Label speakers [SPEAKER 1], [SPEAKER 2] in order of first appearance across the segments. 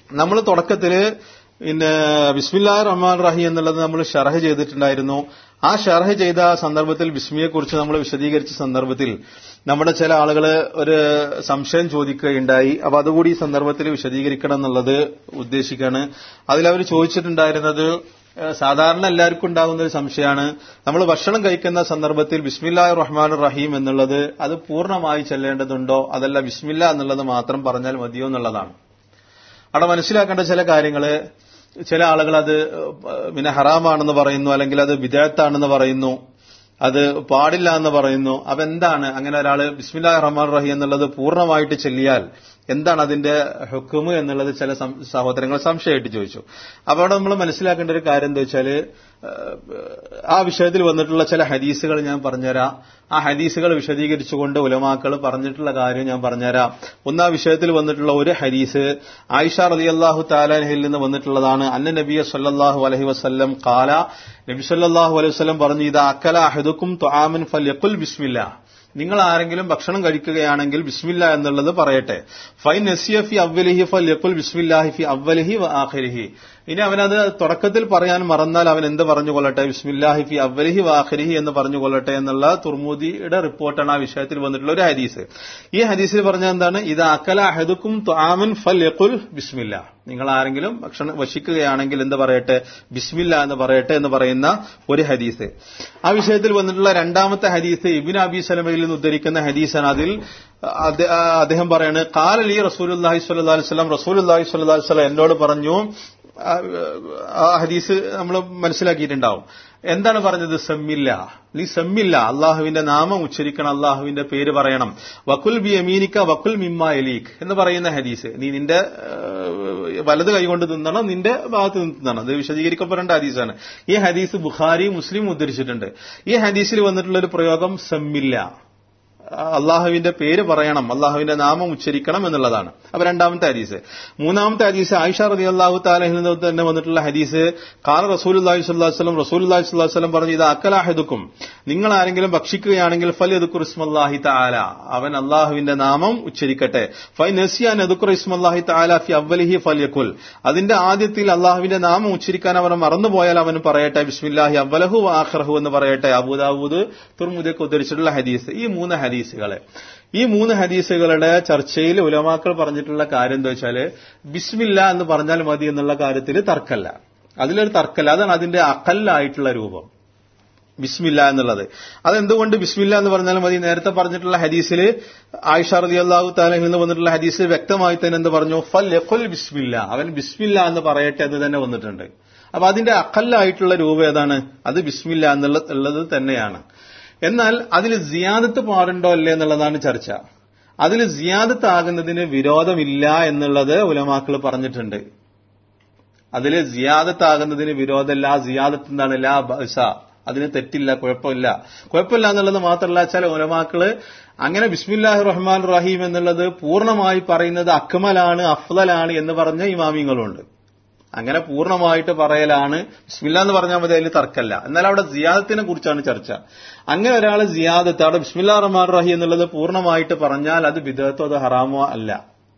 [SPEAKER 1] നമ്മൾ തുടക്കത്തില് പിന്നെ ബിസ്മില്ലാഹ് റഹ്മാൻ റഹീം എന്നുള്ളത് നമ്മൾ ഷർഹ് ചെയ്തിട്ടുണ്ടായിരുന്നു ആ ഷർഹ് ചെയ്ത സന്ദർഭത്തിൽ ബിസ്മിയെ കുറിച്ച് നമ്മൾ വിശദീകരിച്ച സന്ദർഭത്തിൽ നമ്മുടെ ചില ആളുകൾ ഒരു സംശയം ചോദിക്കുകയുണ്ടായി അപ്പൊ അതുകൂടി ഈ സന്ദർഭത്തിൽ വിശദീകരിക്കണം എന്നുള്ളത് ഉദ്ദേശിക്കാണ് അതിലവർ ചോദിച്ചിട്ടുണ്ടായിരുന്നത് ഏഹ് സാധാരണ എല്ലാവർക്കും ഉണ്ടാകുന്ന ഒരു സംശയമാണ് നമ്മൾ ഭക്ഷണം കഴിക്കുന്ന സന്ദർഭത്തിൽ ബിസ്മില്ലാഹ് റഹ്മാൻ റഹീം എന്നുള്ളത് അത് പൂർണ്ണമായി ചെല്ലേണ്ടതുണ്ടോ അതല്ല ബിസ്മില്ല എന്നുള്ളത് മാത്രം പറഞ്ഞാൽ മതിയോ എന്നുള്ളതാണ് അവിടെ മനസ്സിലാക്കേണ്ട ചില കാര്യങ്ങള് ചില ആളുകൾ അത് പിന്നെ ഹറാമാണെന്ന് പറയുന്നു അല്ലെങ്കിൽ അത് വിദേഹത്താണെന്ന് പറയുന്നു അത് പാടില്ല എന്ന് പറയുന്നു അപ്പൊ എന്താണ് അങ്ങനെ ഒരാൾ ബിസ്മില്ലാ റഹ്മാൻ റഹീം എന്നുള്ളത് പൂർണ്ണമായിട്ട് ചെല്ലിയാൽ എന്താണ് അതിന്റെ ഹുക്കുമ് എന്നുള്ളത് ചില സം- സഹോദരങ്ങൾ സംശയമായിട്ട് ചോദിച്ചു അപ്പൊ അവിടെ നമ്മൾ മനസ്സിലാക്കേണ്ട ഒരു കാര്യം എന്താ വെച്ചാല് ഏഹ്, ആ വിഷയത്തിൽ വന്നിട്ടുള്ള ചില ഹദീസുകൾ ഞാൻ പറഞ്ഞുതരാം ആ ഹദീസുകൾ വിശദീകരിച്ചുകൊണ്ട് ഉലമാക്കൾ പറഞ്ഞിട്ടുള്ള കാര്യം ഞാൻ പറഞ്ഞുതരാം ഒന്ന് ആ വിഷയത്തിൽ വന്നിട്ടുള്ള ഒരു ഹദീസ് ആയിഷ റലി അള്ളാഹു താലാഹിൽ നിന്ന് വന്നിട്ടുള്ളതാണ് അന്ന നബിയ സല്ലല്ലാഹു അലൈഹി വസല്ലം കാല നബി സല്ലല്ലാഹു അലൈഹി വസല്ലം പറഞ്ഞു ഇത് അക്കല അഹദുക്കും ത്വാമൻ ഫൽ യഖുൽ ബിസ്മില്ലാ നിങ്ങൾ ആരെങ്കിലും ഭക്ഷണം കഴിക്കുകയാണെങ്കിൽ ബിസ്മില്ല എന്നുള്ളത് പറയട്ടെ ഫൈൻ നസിയ ഫി അവലിഹി ഫൽ യഖുൽ ബിസ്മില്ലാഹി ഫി അവലിഹി വ ആഖിരിഹി ഇനി അവനത് തുടക്കത്തിൽ പറയാൻ മറന്നാൽ അവൻ എന്ത് പറഞ്ഞുകൊള്ളട്ടെ ബിസ്മില്ലാഹി ഫി അവലിഹി വ ആഖിരിഹി എന്ന് പറഞ്ഞുകൊള്ളട്ടെ എന്നുള്ള തുർമുദിയുടെ റിപ്പോർട്ടാണ് ആ വിഷയത്തിൽ വന്നിട്ടുള്ള ഒരു ഹദീസ് ഈ ഹദീസിൽ പറഞ്ഞ എന്താണ് ഇത് അക്കല അഹദുക്കും ത്വാമൻ ഫൽ യഖുൽ ബിസ്മില്ല നിങ്ങൾ ആരെങ്കിലും ഭക്ഷണം വശിക്കുകയാണെങ്കിൽ എന്ത് പറയട്ടെ ബിസ്മില്ല എന്ന് പറയട്ടെ എന്ന് പറയുന്ന ഒരു ഹദീസ് ആ വിഷയത്തിൽ വന്നിട്ടുള്ള രണ്ടാമത്തെ ഹദീസ് ഇബിൻ അബി സലമയിൽ നിന്ന് ഉദ്ധരിക്കുന്ന ഹദീസാണ് അതിൽ അദ്ദേ- ആ, അദ്ദേഹം പറയാണ് കാലലി റസൂലി സ്വല്ലി വസ്ലം റസൂലി സ്വല്ലി വസ്ലം എന്നോട് പറഞ്ഞു ആ, ആ ഹദീസ് നമ്മൾ മനസ്സിലാക്കിയിട്ടുണ്ടാവും എന്താണ് പറഞ്ഞത് സെമ്മില്ല നീ സെമ്മില്ല അള്ളാഹുവിന്റെ നാമം ഉച്ചരിക്കണം അള്ളാഹുവിന്റെ പേര് പറയണം വക്കുൽ ബി അമീനിക്ക വക്കുൽ മിമ്മ എലീഖ് എന്ന് പറയുന്ന ഹദീസ് നീ നിന്റെ ഏഹ്, വലത് കൈകൊണ്ട് തിന്നണം നിന്റെ ഭാഗത്ത് നിന്ന് തിന്നണം ഇത് വിശദീകരിക്കപ്പെടേണ്ട ഹദീസാണ് ഈ ഹദീസ് ബുഖാരി മുസ്ലിം ഉദ്ധരിച്ചിട്ടുണ്ട് ഈ ഹദീസിൽ വന്നിട്ടുള്ള ഒരു പ്രയോഗം സെമ്മില്ല അള്ളാഹുവിന്റെ പേര് പറയണം അള്ളാഹുവിന്റെ നാമം ഉച്ചരിക്കണം എന്നുള്ളതാണ് അപ്പൊ രണ്ടാമത്തെ ഹദീസ് മൂന്നാമത്തെ ഹദീസ് ആയിഷ റതി അള്ളാഹു താലഹിൽ നിന്ന് തന്നെ വന്നിട്ടുള്ള ഹദീസ് കാല റസൂൽ അള്ളാഹി സ്വല്ലം റസൂൽ അള്ളാഹി സ്വല്ലം പറഞ്ഞു ഇത് അക്കലാഹിദുക്കും നിങ്ങൾ ആരെങ്കിലും ഭക്ഷിക്കുകയാണെങ്കിൽ ഫൽ എതുക്കുർ ഇസ്മല്ലാഹി താല അവൻ അള്ളാഹുവിന്റെ നാമം ഉച്ചരിക്കട്ടെ ഫൈ നസിയാൻ എതുക്കുർ ഇസ്മല്ലാഹി താല ഫി അവലിഹി ഫൽ യക്കുൽ അതിന്റെ ആദ്യത്തിൽ അള്ളാഹുവിന്റെ നാമം ഉച്ചരിക്കാൻ അവൻ മറന്നുപോയാൽ അവൻ പറയട്ടെ ബിസ്മില്ലാഹി അവലഹു ആഖ്റഹു എന്ന് പറയട്ടെ അബൂദാവൂദ് തുർമുദക്ക് ഉദ്ധരിച്ചിട്ടുള്ള ഹദീസ് ഈ മൂന്ന് ഹദീസുകളെ ഈ മൂന്ന് ഹദീസുകളുടെ ചർച്ചയിൽ ഉലമാക്കൾ പറഞ്ഞിട്ടുള്ള കാര്യം എന്താ വെച്ചാല് ബിസ്മില്ല എന്ന് പറഞ്ഞാൽ മതി എന്നുള്ള കാര്യത്തിൽ തർക്കല്ല അതിലൊരു തർക്കല്ല അതാണ് അതിന്റെ അക്കല്ലായിട്ടുള്ള രൂപം ബിസ്മില്ല എന്നുള്ളത് അതെന്തുകൊണ്ട് ബിസ്മില്ല എന്ന് പറഞ്ഞാൽ മതി നേരത്തെ പറഞ്ഞിട്ടുള്ള ഹദീസിൽ ആയിഷ റതി അള്ളാഹു താലഹിൽ നിന്ന് വന്നിട്ടുള്ള ഹദീസിൽ വ്യക്തമായി തന്നെ എന്ത് പറഞ്ഞു ഫൽ യഖുൽ ബിസ്മില്ല അവൻ ബിസ്മില്ല എന്ന് പറയട്ടെ എന്ന് തന്നെ വന്നിട്ടുണ്ട് അപ്പൊ അതിന്റെ അക്കല്ലായിട്ടുള്ള രൂപം ഏതാണ് അത് ബിസ്മില്ല എന്നുള്ള ഉള്ളത് തന്നെയാണ് എന്നാൽ അതിൽ സിയാദത്ത് പാടുണ്ടോ അല്ലേ എന്നുള്ളതാണ് ചർച്ച അതിൽ സിയാദത്ത് ആകുന്നതിന് വിരോധമില്ല എന്നുള്ളത് ഉലമാക്കൾ പറഞ്ഞിട്ടുണ്ട് അതിൽ സിയാദത്ത് ആകുന്നതിന് വിരോധമില്ല സിയാദത്ത് എന്താണ് ലാ ബഅസ അതിന് തെറ്റില്ല കുഴപ്പമില്ല കുഴപ്പമില്ല എന്നുള്ളത് മാത്രമല്ല ചില ഉലമാക്കള് അങ്ങനെ ബിസ്മില്ലാഹി റഹ്മാൻ റഹീം എന്നുള്ളത് പൂർണ്ണമായി പറയുന്നത് അക്മലാണ് അഫ്ദലാണ് എന്ന് പറഞ്ഞ ഇമാമിങ്ങളുണ്ട് അങ്ങനെ പൂർണ്ണമായിട്ട് പറയലാണ് ബിസ്മില്ല എന്ന് പറഞ്ഞാൽ മതി അതിൽ തർക്കല്ല എന്നാൽ അവിടെ സിയാദത്തിനെ കുറിച്ചാണ് ചർച്ച അങ്ങനെ ഒരാൾ സിയാദത്ത് അവിടെ ബിസ്മില്ലാ റഹ്മാൻ റഹീം എന്നുള്ളത് പൂർണ്ണമായിട്ട് പറഞ്ഞാൽ അത് വിദഗ്ധോ അത് ഹറാമോ അല്ല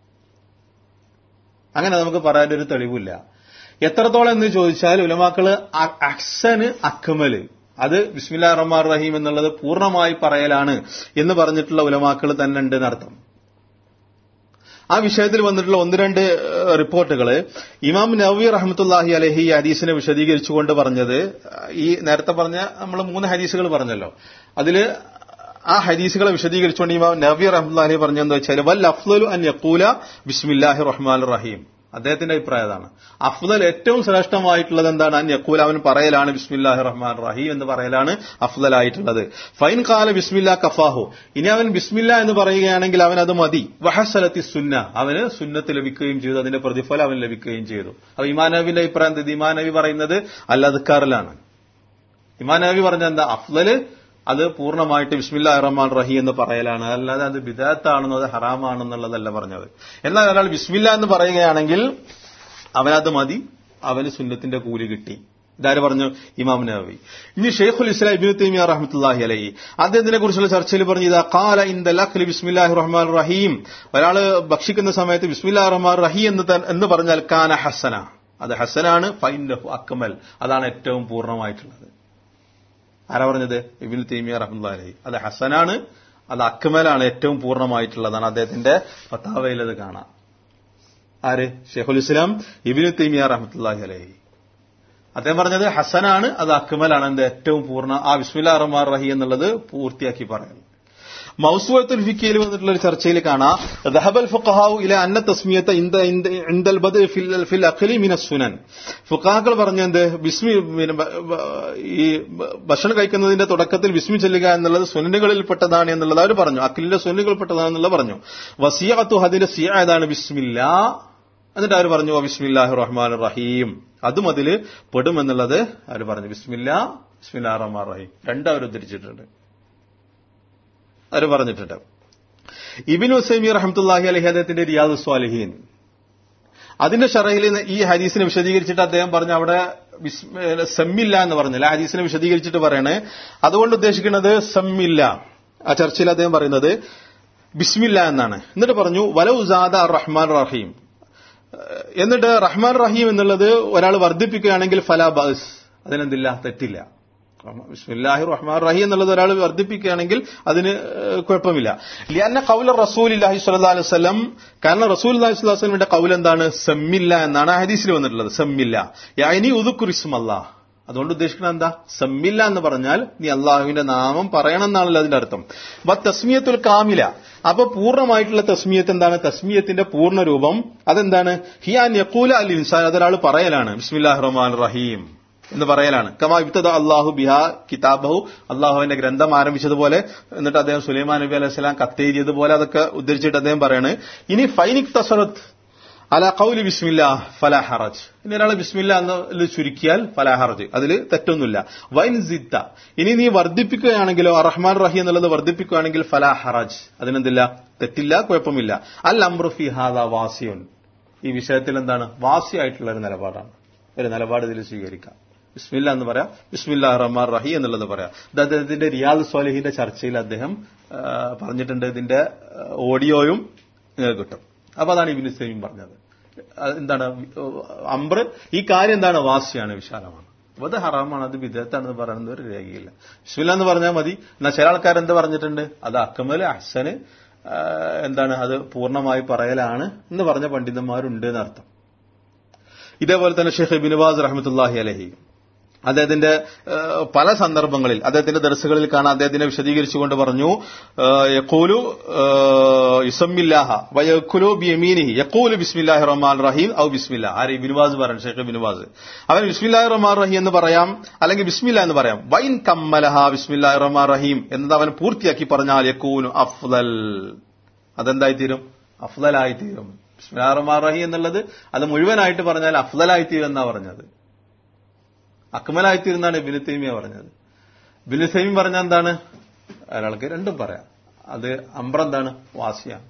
[SPEAKER 1] അങ്ങനെ നമുക്ക് പറയാനൊരു തെളിവില്ല എത്രത്തോളം എന്ന് ചോദിച്ചാൽ ഉലമാക്കള് അ- അഹ്സന് അക്മല് അത് ബിസ്മില്ലാ റഹ്മാൻ റഹീം എന്നുള്ളത് പൂർണ്ണമായി പറയലാണ് എന്ന് പറഞ്ഞിട്ടുള്ള ഉലമാക്കൾ തന്നെ ഉണ്ട് എന്നർത്ഥം ആ വിഷയത്തിൽ വന്നിട്ടുള്ള ഒന്ന് രണ്ട് ഏഹ്, റിപ്പോർട്ടുകള് ഇമാം നവി റഹ്മത്തുല്ലാഹി അലഹി ഈ ഹദീസിനെ വിശദീകരിച്ചുകൊണ്ട് പറഞ്ഞത് ഈ നേരത്തെ പറഞ്ഞ നമ്മൾ മൂന്ന് ഹദീസുകൾ പറഞ്ഞല്ലോ അതില് ആ ഹദീസുകളെ വിശദീകരിച്ചുകൊണ്ട് ഇമാം നവി റഹ്മത്തുല്ലാഹി പറഞ്ഞെന്ന് വെച്ചാൽ വൽ അഫ്ലു അൻ യക്കൂല ബിസ്മില്ലാഹി റഹ്മാൻ റഹീം അദ്ദേഹത്തിന്റെ അഭിപ്രായം അതാണ് അഫ്ദൽ ഏറ്റവും ശ്രേഷ്ഠമായിട്ടുള്ളത് എന്താണ് അൻ യക്കൂൽ അവൻ പറയലാണ് ബിസ്മില്ലാഹി റഹ്മാൻ റഹീം എന്ന് പറയലാണ് അഫ്ദലായിട്ടുള്ളത് ഫൈൻ കാല ബിസ്മില്ല കഫാഹു ഇനി അവൻ ബിസ്മില്ല എന്ന് പറയുകയാണെങ്കിൽ അവൻ അത് മതി വഹസലത്തി സുന്ന അവന് സുന്നത്ത് ലഭിക്കുകയും ചെയ്തു അതിന്റെ പ്രതിഫലം അവൻ ലഭിക്കുകയും ചെയ്തു അപ്പൊ ഇമാനബിന്റെ അഭിപ്രായം എന്ത് ഇമാനബി പറയുന്നത് അൽ അദ്ക്കാറിലാണ് ഇമാനബി പറഞ്ഞ എന്താ അഫ്ദല് അത് പൂർണ്ണമായിട്ട് ബിസ്മില്ലാ റഹ്മാൻ റഹീം എന്ന് പറയലാണ് അല്ലാതെ അത് ബിദാത്താണെന്നോ അത് ഹറാമാണെന്നുള്ളതല്ല പറഞ്ഞത് എന്നാൽ ഒരാൾ ബിസ്മില്ല എന്ന് പറയുകയാണെങ്കിൽ അവനത് മതി അവന് സുന്നത്തിന്റെ കൂലി കിട്ടി ഇതാര് പറഞ്ഞു ഇമാം നബി ഇനി ഷെയ്ഖുൽ ഇസ്ലാം ഇബ്നു തൈമിയ റഹ്മത്തുള്ളാഹി അലൈഹി അദ്ദേഹത്തിനെ കുറിച്ചുള്ള ചർച്ചയിൽ പറഞ്ഞു ഇതാ ഖാല ഇൻദ ലഖ്ലി ബിസ്മില്ലാഹിർ റഹ്മാൻ റഹീം ഒരാള് ഭക്ഷിക്കുന്ന സമയത്ത് ബിസ്മില്ലാഹിർ റഹ്മാൻ റഹീം എന്ന് ത- എന്ന് പറഞ്ഞാൽ കാന ഹസന അത് ഹസനാണ് ഫൈൻഡഹു അക്മൽ അതാണ് ഏറ്റവും പൂർണ്ണമായിട്ടുള്ളത് ആരാ പറഞ്ഞത് ഇബിൻ തൈമിയ റഹ്മുല്ലാ അലൈഹി അത് ഹസനാണ് അത് അക്മലാണ് ഏറ്റവും പൂർണ്ണമായിട്ടുള്ളതാണ് അദ്ദേഹത്തിന്റെ ഫത്താവയിൽ അത് കാണാം ആര് ഷെയ്ഖുൽ ഇസ്ലാം ഇബിനു തൈമിയ റഹ്മത്തുല്ലാഹി അലൈഹി അദ്ദേഹം പറഞ്ഞത് ഹസനാണ് അത് അക്മലാണ് എന്റെ ഏറ്റവും പൂർണ്ണ ആ ബിസ്മില്ലാ റഹ്മാൻ റഹി എന്നുള്ളത് പൂർത്തിയാക്കി പറയുന്നത് മൗസുവത്തുൽ ഫിക്കിയിൽ വന്നിട്ടുള്ള ഒരു ചർച്ചയിൽ കാണാം ദഹബൽ ഫുഖഹാഉ ഇല അന്ന തസ്മിയത്ത ഇന്ദ ഇന്ദ- ഇൻദൽ ബദ് ഫിൽ ഫിൽ അഖലി മിന സുനൻ ഫുഖാക്കൾ പറഞ്ഞത് ബിസ്മി പിന്നെ ബ- ബ- ഈ ബ- ഭക്ഷണം കഴിക്കുന്നതിന്റെ തുടക്കത്തിൽ ബിസ്മി ചെല്ലുക എന്നുള്ളത് സുനനുകളിൽപ്പെട്ടതാണ് എന്നുള്ളത് അവർ പറഞ്ഞു അഖിലിന്റെ സുനനുകളിൽപ്പെട്ടതാണെന്നുള്ളത് പറഞ്ഞു വസിയത്തു അതിന്റെ സിയ ഏതാണ് ബിസ്മില്ലാ എന്നിട്ട് അവർ പറഞ്ഞു ബിസ്മില്ലാഹി റഹ്മാൻ റഹീം അതും അതില് പെടുമെന്നുള്ളത് അവർ പറഞ്ഞു ബിസ്മില്ലാ ബിസ്മില്ലാ റഹ്മാൻ റഹീം രണ്ടും അവർ ഉദ്ധരിച്ചിട്ടുണ്ട് അവർ പറഞ്ഞിട്ടുണ്ട് ഇബിൻ ഉസൈമി റഹ്മത്തുല്ലാഹി അലഹി അദ്ദേഹത്തിന്റെ റിയാദ് സ്വാലിഹീൻ അതിന്റെ ഷറയിൽ ഈ ഹദീസിനെ വിശദീകരിച്ചിട്ട് അദ്ദേഹം പറഞ്ഞു അവിടെ ബിസ്മ- സെമ്മില്ല എന്ന് പറഞ്ഞില്ല ആ ഹദീസിനെ വിശദീകരിച്ചിട്ട് പറയണേ അതുകൊണ്ട് ഉദ്ദേശിക്കുന്നത് സെമ്മില്ല ആ ചർച്ചയിൽ അദ്ദേഹം പറയുന്നത് ബിസ്മില്ല എന്നാണ് എന്നിട്ട് പറഞ്ഞു വല ഉസാദ റഹ്മാൻ റഹീം എന്നിട്ട് റഹ്മാൻ റഹീം എന്നുള്ളത് ഒരാൾ വർദ്ധിപ്പിക്കുകയാണെങ്കിൽ ഫലാ ബസ് അതിനെന്തില്ല തെറ്റില്ല ബിസ്മില്ലാഹി റഹ്മാൻ റഹീം എന്നുള്ളത് ഒരാൾ വർദ്ധിപ്പിക്കുകയാണെങ്കിൽ അതിന് ഏഹ്, കുഴപ്പമില്ല ലിയന്ന കൗല റസൂൽ ഇല്ലാഹി സ്വല്ലല്ലാഹു അലൈഹി വസല്ലം കാരണം റസൂൽ അല്ലാഹി സ്വല്ലല്ലാഹു അലൈഹി വസല്ലമിന്റെ കൗൽ എന്താണ് സെമ്മില്ല എന്നാണ് ആ ഹദീസിൽ വന്നിട്ടുള്ളത് സെമ്മില്ല യാനി ഉദുക്കുറിസ്മ അല്ലാഹ് അതുകൊണ്ട് ഉദ്ദേശിക്കുന്നത് എന്താ സമ്മില്ല എന്ന് പറഞ്ഞാൽ നീ അള്ളാഹുവിന്റെ നാമം പറയണം എന്നാണല്ലോ അതിന്റെ അർത്ഥം അപ്പൊ തസ്മിയത്തുൽ കാമില അപ്പൊ പൂർണ്ണമായിട്ടുള്ള തസ്മിയത്ത് എന്താണ് തസ്മിയത്തിന്റെ പൂർണ്ണ രൂപം അതെന്താണ് ഹിയാൻ യക്കൂല അൽ ഇൻസാൻ അതൊരാൾ പറയലാണ് ബിസ്മില്ലാഹ് റഹ്മാൻ റഹീം എന്ന് പറയലാണ് കമാ ഇബ്തദ അള്ളാഹു ബിഹ കിതാബഹു അള്ളാഹുവിന്റെ ഗ്രന്ഥം ആരംഭിച്ചതുപോലെ എന്നിട്ട് അദ്ദേഹം സുലൈമാൻ നബി അലൈഹി സ്വലാം കത്തെഴുതിയതുപോലെ അതൊക്കെ ഉദ്ധരിച്ചിട്ട് അദ്ദേഹം പറയാണ് ഇനി ഫൈനിക് തസറത്ത് അല കൗലി ബിസ്മില്ല ഫലാ ഹറജ് ഇനി ഒരാൾ ബിസ്മില്ല എന്ന് ചുരുക്കിയാൽ ഫലാ ഹറജ് അതിൽ തെറ്റൊന്നുമില്ല വൈൻ സിദ്ദ ഇനി നീ വർദ്ധിപ്പിക്കുകയാണെങ്കിലോ റഹ്മാൻ റഹി എന്നുള്ളത് വർദ്ധിപ്പിക്കുകയാണെങ്കിൽ ഫലാ ഹറജ് അതിനെന്തില്ല തെറ്റില്ല കുഴപ്പമില്ല അൽ അമ്രു ഫി ഹാദ വാസിയുൻ ഈ വിഷയത്തിൽ എന്താണ് വാസിയായിട്ടുള്ള ഒരു നിലപാടാണ് ഒരു നിലപാട് ഇതിൽ സ്വീകരിക്കാം ബിസ്മില്ല എന്ന് പറയാം ബിസ്മില്ലാ റഹ്മാൻ റഹി എന്നുള്ളത് പറയാം ഇത് അദ്ദേഹത്തിന്റെ റിയാദ് സ്വാലിഹിന്റെ ചർച്ചയിൽ അദ്ദേഹം ആ, പറഞ്ഞിട്ടുണ്ട് ഇതിന്റെ ആ, ഓഡിയോയും നിങ്ങൾക്ക് കിട്ടും അപ്പൊ അതാണ് ഇബിൻ സൈം പറഞ്ഞത് അത് എന്താണ് അംബ്ര ഈ കാര്യം എന്താണ് വാസിയാണ് വിശാലമാണ് അപ്പൊ അത് ഹറാമാണ് അത് വിദേഹത്താണെന്ന് പറയുന്നത് ഒരു രേഖയില്ല ബിസ്മില്ല എന്ന് പറഞ്ഞാൽ മതി എന്നാൽ ചില ആൾക്കാർ എന്ത് പറഞ്ഞിട്ടുണ്ട് അത് അക്കമൽ അഹ്സന് ആ, എന്താണ് അത് പൂർണ്ണമായി പറയലാണ് എന്ന് പറഞ്ഞ പണ്ഡിതന്മാരുണ്ട് എന്നർത്ഥം ഇതേപോലെ തന്നെ ഷെയ്ഖ് ബിനുബാസ് റഹ്മത്തുല്ലാഹി അലഹി അദ്ദേഹത്തിന്റെ ഏഹ്, പല സന്ദർഭങ്ങളിൽ അദ്ദേഹത്തിന്റെ ദർസുകളിൽ കാണാൻ അദ്ദേഹത്തിനെ വിശദീകരിച്ചുകൊണ്ട് പറഞ്ഞു ഏഹ്, യഖൂലു ഏഹ്, യുസമ്മില്ലാഹ വയഖുലു ബിയമീനിഹി യഖൂലു ബിസ്മില്ലാഹിർ റഹ്മാൻ റഹീം ഔ ബിസ്മില്ല ആര് ബിനുബാസ് പറഞ്ഞു ഷെയ്ഖ് ബിനുബാസ് അവൻ ബിസ്മില്ലാഹിർ റഹ്മാൻ റഹീം എന്ന് പറയാം അല്ലെങ്കിൽ ബിസ്മില്ല എന്ന് പറയാം വൈൻ കമ്മലഹ ബിസ്മില്ലാഹിർ റഹ്മാൻ റഹീം എന്നത് അവൻ പൂർത്തിയാക്കി പറഞ്ഞാൽ യക്കൂനു അഫ്ദൽ അതെന്തായിത്തീരും അഫ്ദലായിത്തീരും ബിസ്മില്ലാഹിർ റഹ്മാൻ റഹീം എന്നുള്ളത് അത് മുഴുവനായിട്ട് പറഞ്ഞാൽ അഫ്ദലായിത്തീരും എന്നാ പറഞ്ഞത് അക്മലായിത്തീരുന്നാണ് ഇബിന് തൈമിയ പറഞ്ഞത് ഇബിന് തൈമി പറഞ്ഞ എന്താണ് ഒരാൾക്ക് രണ്ടും പറയാം അത് അമ്പ്ര എന്താണ് വാസിയാണ്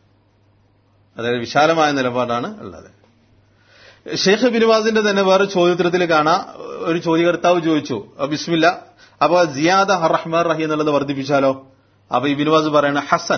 [SPEAKER 1] അതായത് വിശാലമായ നിലപാടാണ് ഉള്ളത് ഷെയ്ഖ് ബിനുവാസിന്റെ തന്നെ വേറെ ചോദ്യോത്തരത്തിൽ കാണാം ഒരു ചോദ്യകർത്താവ് ചോദിച്ചു "അ, ബിസ്മില്ല അപ്പൊ സിയാദ റഹ്മാൻ റഹി എന്നുള്ളത് വർദ്ധിപ്പിച്ചാലോ അപ്പൊ ഈ ബിനുവാസ് പറയണ ഹസൻ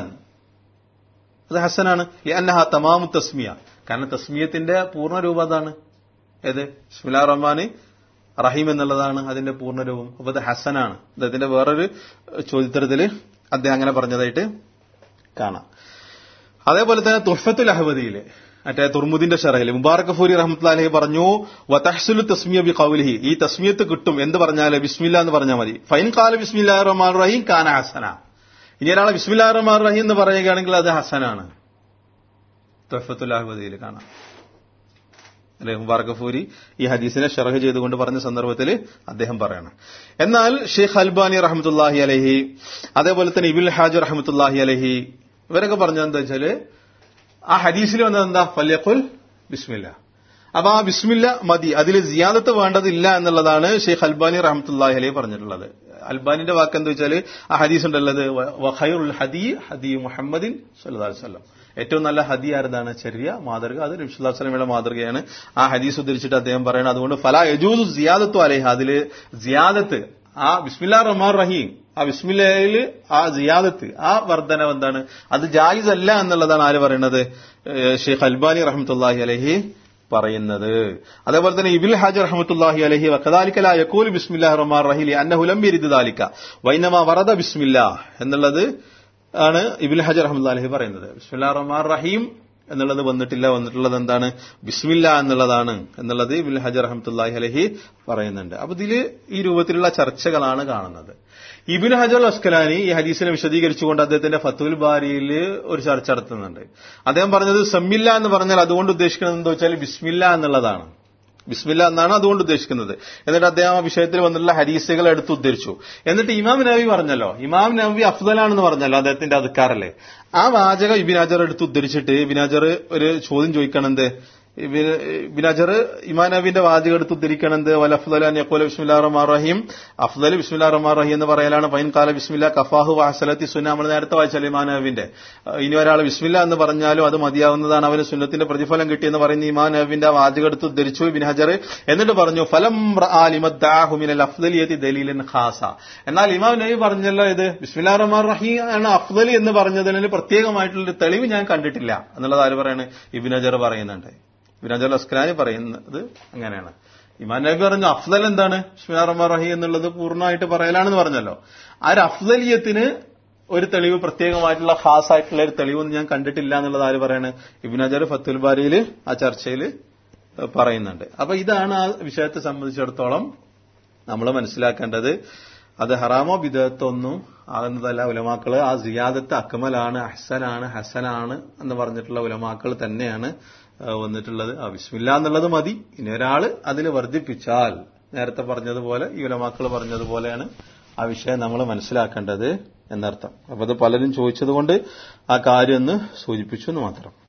[SPEAKER 1] അത് ഹസനാണ് അന്നഹ തമാമു തസ്മിയ കാരണം തസ്മിയത്തിന്റെ പൂർണ്ണ രൂപം അതാണ് ഏത് ബിസ്മില്ലാ റഹ്മാൻ റഹീം എന്നുള്ളതാണ് അതിന്റെ പൂർണ്ണ രൂപം അപ്പൊ അത് ഹസനാണ് അദ്ദേഹത്തിന്റെ വേറൊരു ചോദ്യത്തരത്തിൽ അദ്ദേഹം അങ്ങനെ പറഞ്ഞതായിട്ട് കാണാം അതേപോലെ തന്നെ തുഹഫത്തുൽ അഹമ്മദിയില് മറ്റേ തുർമുദിന്റെ ഷറയിൽ മുബാറക് ഫൂരി റഹ്മത്തുല്ലാഹി പറഞ്ഞു വതഹ്സുലു തസ്മിയ ബി ഖൗലിഹി ഈ തസ്മിയത്ത് കിട്ടും എന്ത് പറഞ്ഞാല് ബിസ്മില്ല എന്ന് പറഞ്ഞാൽ മതി ഫൈൻ കാല ബിസ്മില്ലാ റഹ്മാൻ റഹീം കാന ഹസന ഇനി ഒരാളെ ബിസ്മില്ലാ റഹ്മാൻ റഹീം എന്ന് പറയുകയാണെങ്കിൽ അത് ഹസനാണ് തുഹഫത്തുൽ അഹമ്മദിയിൽ കാണാം അല്ലെ മുബാറക് ഫൂരി ഈ ഹദീസിനെ ഷറഹ് ചെയ്തുകൊണ്ട് പറഞ്ഞ സന്ദർഭത്തിൽ അദ്ദേഹം പറയണം എന്നാൽ ഷെയ്ഖ് അൽബാനി റഹമത്തുല്ലാഹി അലഹി അതേപോലെ തന്നെ ഇബുൽ ഹാജ് റഹമത്തുല്ലാഹി അലഹി ഇവരൊക്കെ പറഞ്ഞത് എന്താ വെച്ചാല് ആ ഹദീസിൽ വന്നത് എന്താ ഫല്യഖുൽ ബിസ്മില്ല അപ്പൊ ആ ബിസ്മില്ല മതി അതിൽ സിയാദത്ത് വേണ്ടതില്ല എന്നുള്ളതാണ് ഷെയ്ഖ് അൽബാനി റഹമത്തുല്ലാഹി അലഹി പറഞ്ഞിട്ടുള്ളത് അൽബാനിന്റെ വാക്ക് എന്താ വെച്ചാല് ആ ഹദീസ് ഉണ്ടല്ലത് വഖൈറുൽ ഹദീ ഹദീ മുഹമ്മദിൻ സല്ലല്ലാഹു അലൈഹി വസല്ലം ഏറ്റവും നല്ല ഹദി ആരതാണ് ചെറിയ മാതൃക അത് നബ്സുല്ലാസ്ലമയുടെ മാതൃകയാണ് ആ ഹദീസ് ഉദ്ധരിച്ചിട്ട് അദ്ദേഹം പറയണം അതുകൊണ്ട് ഫല യജൂദ് സിയാദത്തു അലേഹ അതില് സിയാദത്ത് ആ ബിസ്മില്ലാ റഹ്മാൻ റഹീം ആ ബിസ്മില്ലയിൽ ആ സിയാദത്ത് ആ വർധന എന്താണ് അത് ജായിസ് അല്ല എന്നുള്ളതാണ് ആര് പറയുന്നത് ഷെയ്ഖ് അൽബാനി റഹ്മത്തുല്ലാഹി അലഹി പറയുന്നത് അതേപോലെ തന്നെ ഇബിൽ ഹാജ് റഹ്മത്തുല്ലാഹി അലഹി വക്കദാലിക്കല യക്കൂൽ ബിസ്മില്ലാഹ് റഹ്മാൻ റഹീലി അന്നഹുലം ബിരിദ് ദാലിക്ക വൈനമ വറദ ബിസ്മില്ല എന്നുള്ളത് ആണ് ഇബിൽ ഹജർ റഹ്മുല്ലാ അലഹി പറയുന്നത് ബിസ്മില്ലാ റഹ്മാൻ റഹീം എന്നുള്ളത് വന്നിട്ടില്ല വന്നിട്ടുള്ളത് എന്താണ് ബിസ്മില്ല എന്നുള്ളതാണ് എന്നുള്ളത് ഇബിൽ ഹജർ റഹ്മത്തുല്ലാഹി അലഹി പറയുന്നുണ്ട് അപ്പൊ ഇതില് ഈ രൂപത്തിലുള്ള ചർച്ചകളാണ് കാണുന്നത് ഇബിൻ ഹജർ അസ്കലാനി ഈ ഹദീസിനെ വിശദീകരിച്ചുകൊണ്ട് അദ്ദേഹത്തിന്റെ ഫത്തുൽ ബാരിയിൽ ഒരു ചർച്ച നടത്തുന്നുണ്ട് അദ്ദേഹം പറഞ്ഞത് സമ്മില്ല എന്ന് പറഞ്ഞാൽ അതുകൊണ്ട് ഉദ്ദേശിക്കുന്നത് എന്താ വെച്ചാൽ ബിസ്മില്ല എന്നുള്ളതാണ് ബിസ്മില്ല എന്നാണ് അതുകൊണ്ട് ഉദ്ദേശിക്കുന്നത് എന്നിട്ട് അദ്ദേഹം ആ വിഷയത്തിൽ വന്നിട്ടുള്ള ഹരീസുകൾ എടുത്ത് ഉദ്ധരിച്ചു എന്നിട്ട് ഇമാം നബി പറഞ്ഞല്ലോ ഇമാം നബി അഫ്ദലാണെന്ന് പറഞ്ഞല്ലോ അദ്ദേഹത്തിന്റെ അധികാരല്ലേ ആ വാചകം ഇബിനാജർ എടുത്ത് ഉദ്ധരിച്ചിട്ട് ഇബിനാജർ ഒരു ചോദ്യം ചോദിക്കണം എന്ത് ബിനാജർ ഇമാം നബിന്റെ വാചകം എടുത്ത് ഉദ്ധരിക്കണത് വൽ അഫ്ദൽ അൻ യഖൂല ബിസ്മില്ലാ റഹ്മാൻ റഹീം അഫ്ദൽ ബിസ്മില്ലാ റഹ്മാൻ റഹീം എന്ന് പറയലാണ് ഫൈൻ കാല ബിസ്മില്ല കഫാഹു വഹസലത്തി സുന്ന നമ്മൾ നേരത്തെ വായിച്ചല്ലേ ഇമാം നബിന്റെ ഇനി ഒരാൾ ബിസ്മില്ല എന്ന് പറഞ്ഞാലും അത് മതിയാവുന്നതാണ് അവന് സുന്നത്തിന്റെ പ്രതിഫലം കിട്ടിയെന്ന് പറയുന്ന ഇമാം നബിന്റെ വാചകം എടുത്ത് ഉദ്ധരിച്ചു ബിൻ ഹജർ എന്നിട്ട് പറഞ്ഞു ഫലം ആലിമദ്ദാഹുമിനൽ അഫ്ദലിയത്തി ദലീലൻ ഖാസ എന്നാൽ ഇമാം നബി പറഞ്ഞല്ലോ ഇത് ബിസ്മില്ലാ റഹ്മാൻ റഹീം ആണ് അഫ്ദലി എന്ന് പറഞ്ഞതിന് പ്രത്യേകമായിട്ടുള്ള തെളിവ് ഞാൻ കണ്ടിട്ടില്ല എന്നുള്ളത് ആര് പറയാണ് ഇബിൻ ഹജർ പറയുന്നുണ്ട് ബിനാജൽ അസ്കലാനി പറയുന്നത് അങ്ങനെയാണ് ഇമാൻ നബി പറഞ്ഞു അഫ്ദൽ എന്താണ് ഷ്മിയാറഹ്മാൻ റഹി എന്നുള്ളത് പൂർണ്ണമായിട്ട് പറയലാണെന്ന് പറഞ്ഞല്ലോ ആ ഒരു അഫ്ദലിയത്തിന് ഒരു തെളിവ് പ്രത്യേകമായിട്ടുള്ള ഖാസ് ആയിട്ടുള്ള ഒരു തെളിവൊന്നും ഞാൻ കണ്ടിട്ടില്ല എന്നുള്ളത് ആര് പറയാണ് ഇബിനാജർ ഫത്തുൽ ബാരിയിൽ ആ ചർച്ചയിൽ പറയുന്നുണ്ട് അപ്പൊ ഇതാണ് ആ വിഷയത്തെ സംബന്ധിച്ചിടത്തോളം നമ്മൾ മനസ്സിലാക്കേണ്ടത് അത് ഹറാമോ ബിദത്തോ ഒന്നും ആകുന്നതല്ല ഉലമാക്കള് ആ സിയാദത്ത് അക്മലാണ് ഹസനാണ് ഹസനാണ് എന്ന് പറഞ്ഞിട്ടുള്ള ഉലമാക്കൾ തന്നെയാണ് വന്നിട്ടുള്ളത് ആ വിസ്മില്ല എന്നുള്ളത് മതി ഇനി ഒരാള് അതിൽ വർദ്ധിപ്പിച്ചാൽ നേരത്തെ പറഞ്ഞതുപോലെ ഈ ഉലമാക്കൾ പറഞ്ഞതുപോലെയാണ് ആ വിഷയം നമ്മൾ മനസ്സിലാക്കേണ്ടത് എന്നർത്ഥം അപ്പൊ അത് പലരും ചോദിച്ചതുകൊണ്ട് ആ കാര്യം ഒന്ന് സൂചിപ്പിച്ചു എന്ന് മാത്രം